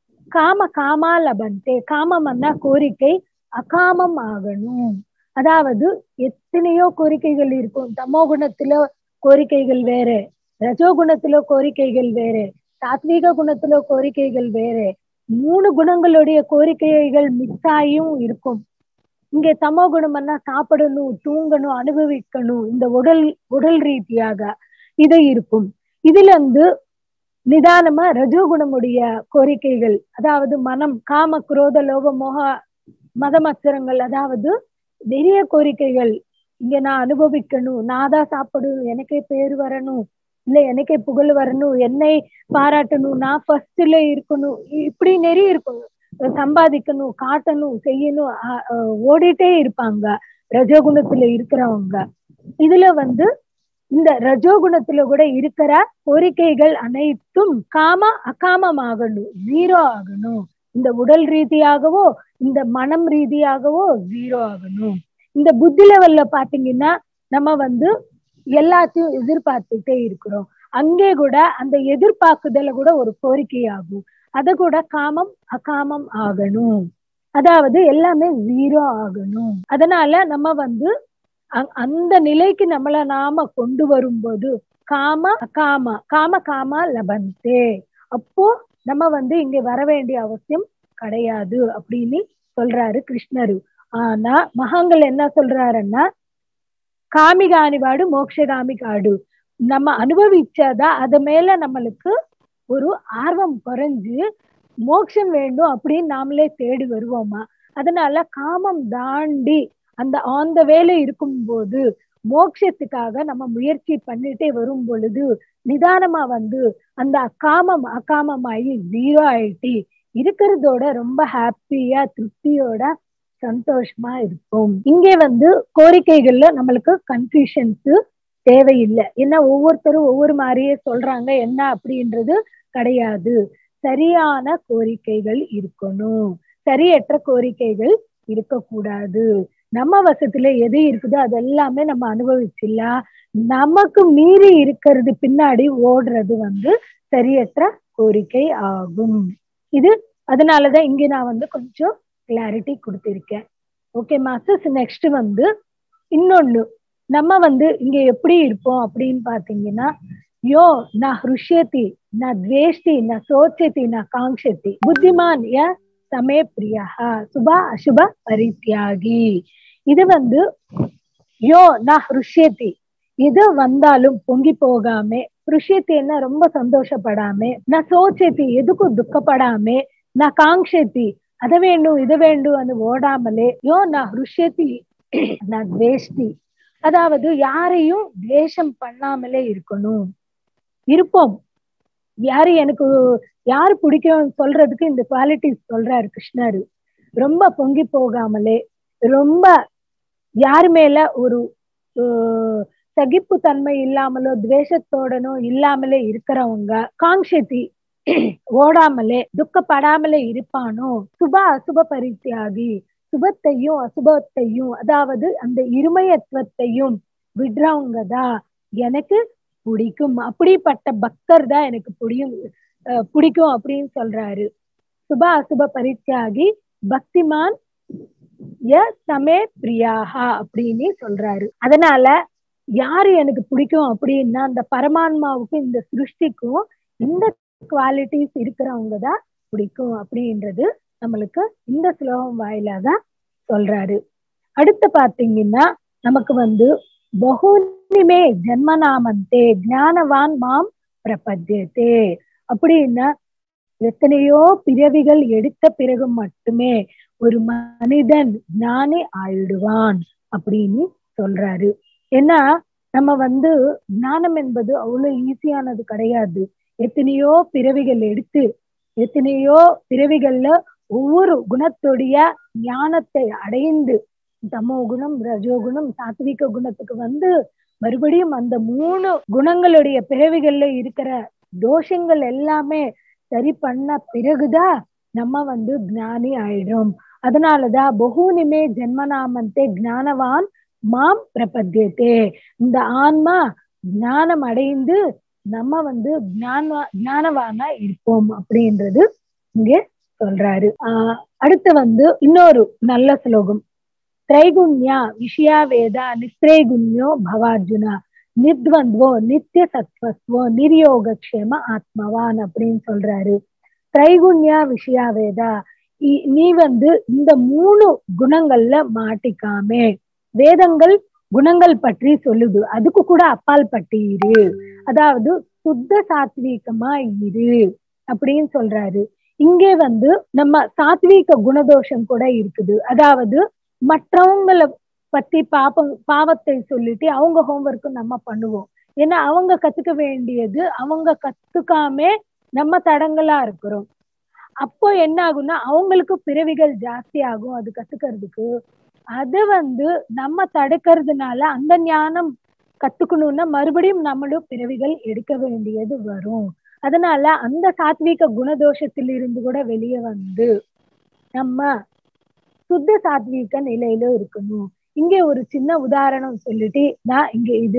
காம காமா லபந்தே காமம்னா கோரிக்கை அகாமம் ஆகணும் அதாவது எத்தனையோ கோரிக்கைகள் இருக்கும் தமோ குணத்துல கோரிக்கைகள் வேற ரஜோ குணத்துல கோரிக்கைகள் வேற சாத்வீக குணத்துல கோரிக்கைகள் வேற மூணு குணங்களுடைய கோரிக்கைகள் மிக்ஸாயும் இருக்கும் இங்க தமோ குணம்னா சாப்பிடணும் தூங்கணும் அனுபவிக்கணும் இந்த உடல் உடல் ரீதியாக இது இருக்கும் இதுல இருந்து நிதானமா ரஜோகுணமுடைய கோரிக்கைகள் அதாவது மனம் காம குரோத லோக மோக மதமச்சரங்கள் அதாவது நிறைய கோரிக்கைகள் இங்க நான் அனுபவிக்கணும் நான் தான் சாப்பிடணும் எனக்கே பேர் வரணும் இல்ல எனக்கே புகழ் வரணும் என்னை பாராட்டணும் நான் ஃபர்ஸ்ட்ல இருக்கணும் இப்படி நிறைய இருக்கும் சம்பாதிக்கணும் காட்டணும் செய்யணும் ஓடிட்டே இருப்பாங்க ரஜோகுணத்துல இருக்கிறவங்க இதுல வந்து இந்த ரஜோகுணத்துல கூட இருக்கிற கோரிக்கைகள் அனைத்தும் காம அகாமம் ஆகணும் ஜீரோ ஆகணும் இந்த உடல் ரீதியாகவோ இந்த மனம் ரீதியாகவோ ஜீரோ ஆகணும் இந்த புத்தி லெவல்ல பாத்தீங்கன்னா நம்ம வந்து எல்லாத்தையும் எதிர்பார்த்துட்டே இருக்கிறோம் அங்கே கூட அந்த எதிர்பார்க்குதல கூட ஒரு கோரிக்கை ஆகும் அத கூட காமம் அகாமம் ஆகணும் அதாவது எல்லாமே ஜீரோ ஆகணும் அதனால நம்ம வந்து அந்த நிலைக்கு நம்மள நாம கொண்டு வரும்போது காம அகாம காம காமா லபந்தே அப்போ நம்ம வந்து இங்க வர வேண்டிய அவசியம் கிடையாது அப்படின்னு சொல்றாரு கிருஷ்ணரு ஆனா மகாங்கள் என்ன சொல்றாருன்னா காமிகாணி வாடு மோக்ஷகாமி காடு நம்ம அனுபவிச்சாதா அது மேல நம்மளுக்கு ஒரு ஆர்வம் குறைஞ்சு மோட்சம் வேண்டும் அப்படின்னு நாமளே தேடி வருவோமா அதனால காமம் தாண்டி அந்த ஆந்த வேலை இருக்கும்போது மோட்சத்துக்காக நம்ம முயற்சி பண்ணிட்டே வரும் பொழுது நிதானமா வந்து அந்த அக்காமம் அக்காமமாயி ஜீரோ ஆயிட்டு இருக்கிறதோட ரொம்ப ஹாப்பியா திருப்தியோட சந்தோஷமா இருக்கும் இங்கே வந்து கோரிக்கைகள்ல நம்மளுக்கு கன்ஃபியூஷன்ஸ் தேவையில்லை ஏன்னா ஒவ்வொருத்தரும் ஒவ்வொரு மாதிரியே சொல்றாங்க என்ன அப்படின்றது கிடையாது சரியான கோரிக்கைகள் இருக்கணும் சரியற்ற கோரிக்கைகள் இருக்கக்கூடாது நம்ம வசத்துல எது இருக்குதோ அது எல்லாமே நம்ம அனுபவிச்சிடலாம் நமக்கு மீறி இருக்கிறது பின்னாடி ஓடுறது வந்து சரியற்ற கோரிக்கை ஆகும் இது அதனாலதான் இங்க நான் வந்து கொஞ்சம் கிளாரிட்டி கொடுத்திருக்கேன் ஓகே மாஸ்டர்ஸ் நெக்ஸ்ட் வந்து இன்னொன்னு நம்ம வந்து இங்க எப்படி இருப்போம் அப்படின்னு பாத்தீங்கன்னா யோ ந ஹிருஷ்யதி ந துவேஷ்டி ந சோச்சதி ந காங்ஷதி புத்திமான் ய சமே பிரியா சுபா அசுப பரித்தியாகி இது வந்து யோ ந ஹிருஷ்யதி எது வந்தாலும் பொங்கி போகாம ஹிருஷ்யத்தின்னா ரொம்ப சந்தோஷப்படாம நான் சோச்சதி எதுக்கும் துக்கப்படாம நான் காங்ஷதி அதை வேண்டும் இது வேண்டும் அது ஓடாமலே யோ நான் ஹிருஷ்யதி நான் துவேஷ்டி அதாவது யாரையும் துவேஷம் பண்ணாமலே இருக்கணும் இருப்போம் யாரு எனக்கு யாரு பிடிக்கும் சொல்றதுக்கு இந்த குவாலிட்டிஸ் சொல்றாரு கிருஷ்ணரு ரொம்ப பொங்கி போகாமலே ரொம்ப யாரு மேல ஒரு சகிப்பு தன்மை இல்லாமலோ துவேஷத்தோடனோ இல்லாமலே இருக்கிறவங்க காங்ஷதி ஓடாமலே துக்கப்படாமலே இருப்பானோ சுப அசுப பரித்தியாகி சுபத்தையும் அசுபத்தையும் அதாவது அந்த இருமயத்துவத்தையும் விடுறவங்க தான் எனக்கு பிடிக்கும் அப்படிப்பட்ட பக்தர் தான் எனக்கு பிடிக்கும் பிடிக்கும் அப்படின்னு சொல்றாரு சுப அசுப பரித்தியாகி பக்திமான் ய சமே பிரியாகா அப்படின்னு சொல்றாரு அதனால யாரு எனக்கு பிடிக்கும் அப்படின்னா அந்த பரமாத்மாவுக்கும் இந்த சிருஷ்டிக்கும் இந்த குவாலிட்டிஸ் இருக்கிறவங்க தான் பிடிக்கும் அப்படின்றது நம்மளுக்கு இந்த ஸ்லோகம் வாயிலாக சொல்றாரு அடுத்து பாத்தீங்கன்னா நமக்கு வந்து பகுனிமே ஜென்மநாமந்தே ஞானவான் மாம் பிரபத்தியத்தே அப்படின்னா எத்தனையோ பிறவிகள் எடுத்த பிறகு மட்டுமே ஒரு மனிதன் ஞானி ஆயிடுவான் அப்படின்னு சொல்றாரு ஏன்னா நம்ம வந்து ஞானம் என்பது அவ்வளவு ஈஸியானது கிடையாது எத்தனையோ பிறவிகள் எடுத்து எத்தனையோ பிறவிகள்ல ஒவ்வொரு குணத்துடைய ஞானத்தை அடைந்து தமோ குணம் ரஜோகுணம் சாத்விக குணத்துக்கு வந்து மறுபடியும் அந்த மூணு குணங்களுடைய பிறவிகள்ல இருக்கிற தோஷங்கள் எல்லாமே சரி பண்ண பிறகுதான் நம்ம வந்து ஞானி ஆயிடும் அதனாலதான் பகுனிமே ஜென்மநாமந்தே ஞானவான் மாம் பிரபத்தியத்தே இந்த ஆன்மா ஞானம் அடைந்து நம்ம வந்து ஞான ஞானவானா இருப்போம் அப்படின்றது இங்கே சொல்றாரு ஆஹ் அடுத்து வந்து இன்னொரு நல்ல ஸ்லோகம் திரைகுண்யா விஷயா வேதா நிஸ்திரைகுண்யோ பவார்ஜுனா நித்வந்த்வோ நித்திய சத்வஸ்வோ நிர்யோகக்ஷேம ஆத்மவான் அப்படின்னு சொல்றாரு திரைகுண்யா விஷயா வேதா நீ வந்து இந்த மூணு குணங்கள்ல மாட்டிக்காமே வேதங்கள் குணங்கள் பற்றி சொல்லுது அதுக்கு கூட அப்பால் பட்டி இரு அதாவது சுத்த சாத்வீகமா இரு அப்படின்னு சொல்றாரு இங்கே வந்து நம்ம சாத்வீக குணதோஷம் கூட இருக்குது அதாவது மற்றவங்களை பத்தி பாப்பம் பாவத்தை சொல்லிட்டு அவங்க ஹோம்ஒர்க்கும் நம்ம பண்ணுவோம் ஏன்னா அவங்க கத்துக்க வேண்டியது அவங்க கத்துக்காம நம்ம தடங்களா இருக்கிறோம் அப்போ என்ன ஆகும்னா அவங்களுக்கு பிறவிகள் ஜாஸ்தி ஆகும் அது கத்துக்கிறதுக்கு அது வந்து நம்ம தடுக்கிறதுனால அந்த ஞானம் கத்துக்கணும்னா மறுபடியும் நம்மளும் பிறவிகள் எடுக்க வேண்டியது வரும் அதனால அந்த சாத்வீக குணதோஷத்திலிருந்து கூட வெளியே வந்து நம்ம சுத்த சாத்வீக நிலையில இருக்கணும் இங்க ஒரு சின்ன உதாரணம் சொல்லிட்டு நான் இங்க இது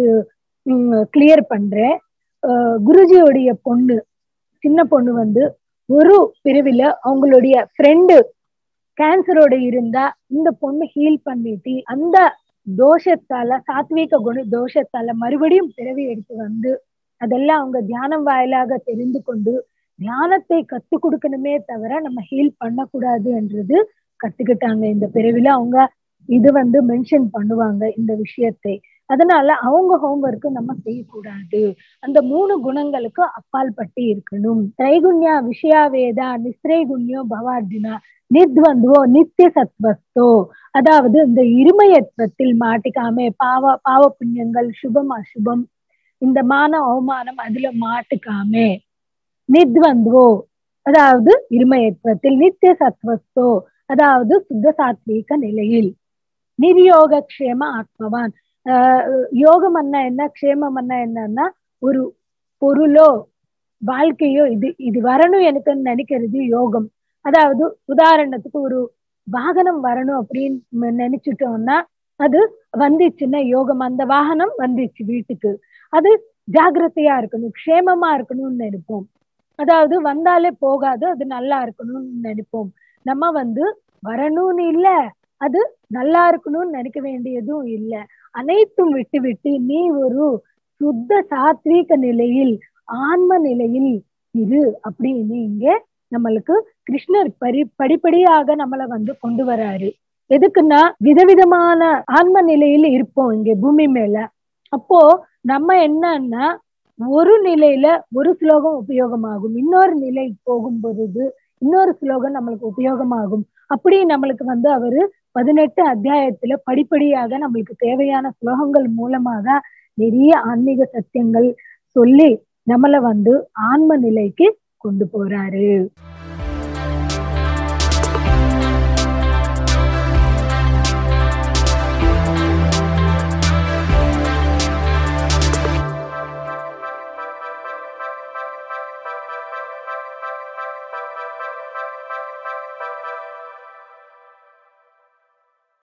கிளியர் பண்றேன் குருஜியோடைய பொண்ணு சின்ன பொண்ணு வந்து ஒரு பிரிவில அவங்களுடைய ஃப்ரெண்டு கேன்சரோட இருந்தா இந்த பொண்ணு ஹீல் பண்ணிட்டு அந்த தோஷத்தால சாத்வீக குண தோஷத்தால மறுபடியும் பிறவி எடுத்து வந்து அதெல்லாம் அவங்க தியானம் வாயிலாக தெரிந்து கொண்டு தியானத்தை கத்து கொடுக்கணுமே தவிர நம்ம ஹீல் பண்ணக்கூடாது என்றது கத்துக்கிட்டாங்க இந்த பிறவில அவங்க இது வந்து மென்ஷன் பண்ணுவாங்க இந்த விஷயத்தை அதனால அவங்க ஹோம்ஒர்க்கு நம்ம செய்யக்கூடாது அந்த மூணு குணங்களுக்கு அப்பால் பட்டி இருக்கணும் திரைகுண்யா விஷயா வேதா நிஸ்திரைகுண்யோ பவார்ஜுனா நித்வந்துவோ நித்திய சத்வஸ்தோ அதாவது இந்த இருமயத்துவத்தில் மாட்டிக்காம பாவ பாவ புண்ணியங்கள் சுபம் அசுபம் இந்த மான அவமானம் அதுல மாட்டுக்காம நித்வந்துவோ அதாவது இருமயத்துவத்தில் நித்திய சத்வஸ்தோ அதாவது சுத்த சாத்வீக நிலையில் நிர்யோக க்ஷேம ஆத்மவான் யோகம் அண்ணா என்ன க்ஷேமம் அண்ணா என்னன்னா ஒரு பொருளோ வாழ்க்கையோ இது இது வரணும் எனக்கு நினைக்கிறது யோகம் அதாவது உதாரணத்துக்கு ஒரு வாகனம் வரணும் அப்படின்னு நினைச்சிட்டோம்னா அது வந்துச்சுன்னா யோகம் அந்த வாகனம் வந்துச்சு வீட்டுக்கு அது ஜாகிரதையா இருக்கணும் க்ஷேமமா இருக்கணும்னு நினைப்போம் அதாவது வந்தாலே போகாது அது நல்லா இருக்கணும்னு நினைப்போம் நம்ம வந்து வரணும்னு இல்ல அது நல்லா இருக்கணும்னு நினைக்க வேண்டியதும் இல்லை அனைத்தும் விட்டு விட்டு நீ ஒரு சுத்த சாத்வீக நிலையில் ஆன்ம நிலையில் இரு அப்படின்னு இங்க நம்மளுக்கு கிருஷ்ணர் பரி படிப்படியாக நம்மளை வந்து கொண்டு வராரு எதுக்குன்னா விதவிதமான ஆன்ம நிலையில இருப்போம் இங்க பூமி மேல அப்போ நம்ம என்னன்னா ஒரு நிலையில ஒரு ஸ்லோகம் உபயோகமாகும் இன்னொரு நிலை போகும் பொழுது இன்னொரு ஸ்லோகம் நம்மளுக்கு உபயோகமாகும் அப்படி நம்மளுக்கு வந்து அவரு பதினெட்டு அத்தியாயத்துல படிப்படியாக நம்மளுக்கு தேவையான ஸ்லோகங்கள் மூலமாக நிறைய ஆன்மீக சத்தியங்கள் சொல்லி நம்மளை வந்து ஆன்ம நிலைக்கு கொண்டு போறாரு